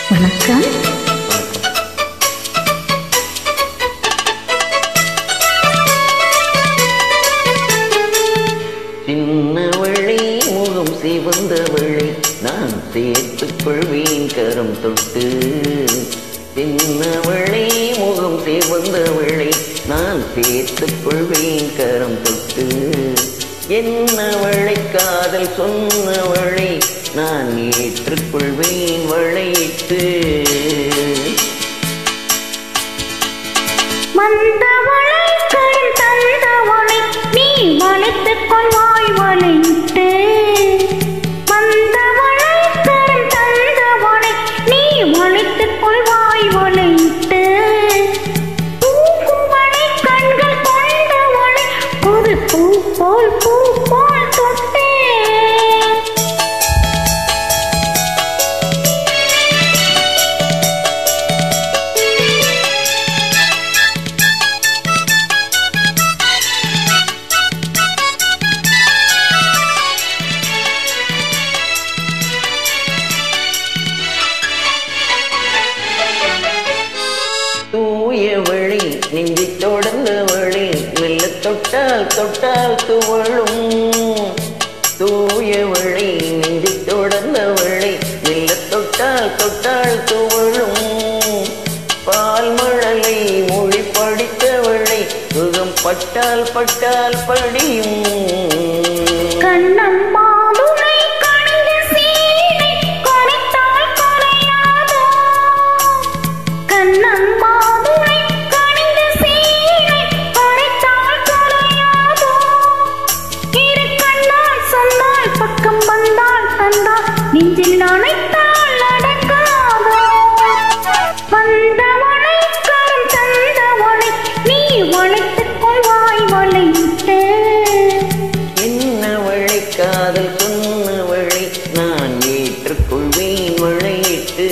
வணக்கம் சின்னவளை முகம் சிவந்தவளை நான் சேர்த்துக் கொள்வேன் கரம் தொட்டு சின்னவளை முகம் சிவந்தவளை நான் சேர்த்துக் கொள்வேன் கரம் தொட்டு என்னவளை காதல் சொன்னவளை நான் ஏற்றுக்கொள்வேன் வளையிட்டு வந்தவளை கரும் தந்தவளை நீ வளைத்துக் கொள்வாய் வளையிட்டு வந்தவளை கரும் தந்தவளை நீ வளைத்துக் கொள்வாய் வளையிட்டு பூக்குவளை கண்கள் கொண்டவளை ஒரு பூ போல் பூ போல் தொட்டே தூயவழி நெஞ்சி தொடர்ந்தவழி மெல்ல தொட்டால் தொட்டால் துவளும் தூயவழி நெஞ்சி தொடர்ந்தவழி மெல்ல தொட்டால் தொட்டால் துவளும் பால் மழலை மொழி படித்தவளை சுகம் பட்டால் பட்டால் படியும் கண்ணம்மா துணை கணித சீனை குறைத்தால் குறையாதோ கண்ணம்மா துணை கணித சீனை குறைத்தால் குறையாதோ இரு கண்ணால் சொன்னால் பக்கம் வந்தால் தந்தால் நெஞ்சில் அணைத்தால் அடக்காதோ வந்தவளை கரம் தந்தவளை நீ வளைத்துக் கொள்வாய் வளையிட்டு என்னவளை காதல் சொன்னவளை நான் ஏற்றுக்கொள்வேன் வளையிட்டு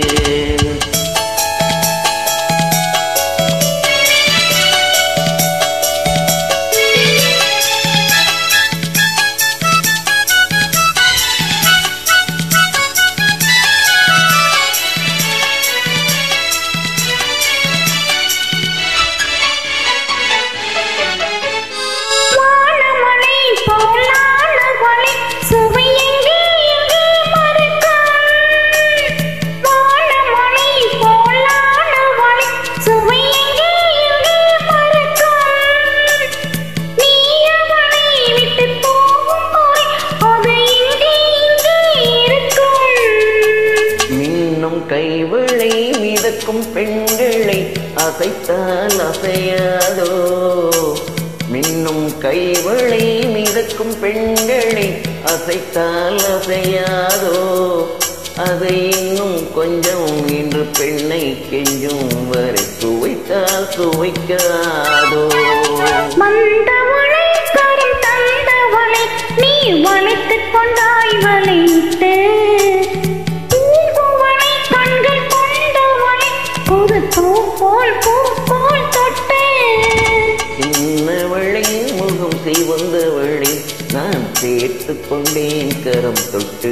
வானமலை போலானவளை சுவை எங்கே எங்கே மறக்கும் வானமலை போலானவளை சுவை எங்கே எங்கே மறக்கும் நீ அவளை விட்டு போகும் போய் அது இங்கே இங்கே இருக்கும் மின்னும் கைவளை மிதக்கும் பெண்களை அசைத்தால் அசையாதோ மின்னும் கைவளை மிதக்கும் பெண்களை அசைத்தால் அசையாதோ அதை இன்னும் கொஞ்சம் இன்று பெண்ணை கெஞ்சும் வரை சுவைத்தால் சுவைக்காதோ வந்தவளை கரம் தந்தவளை நீ வளைத்துக் கொண்டாய் வளைத்து பூங்குவளை கண்கள் கொண்டவளை புது பூ போல் பூ போல் தொட்டு சின்னவளை முகம் சிவந்தவளை நான் சேர்த்து கொண்டேன் கரம் தொட்டு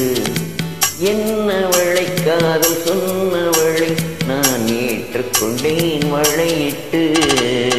என்னவளை காதல் சொன்னவளை நான் ஏற்றுக்கொண்டேன் வளையிட்டு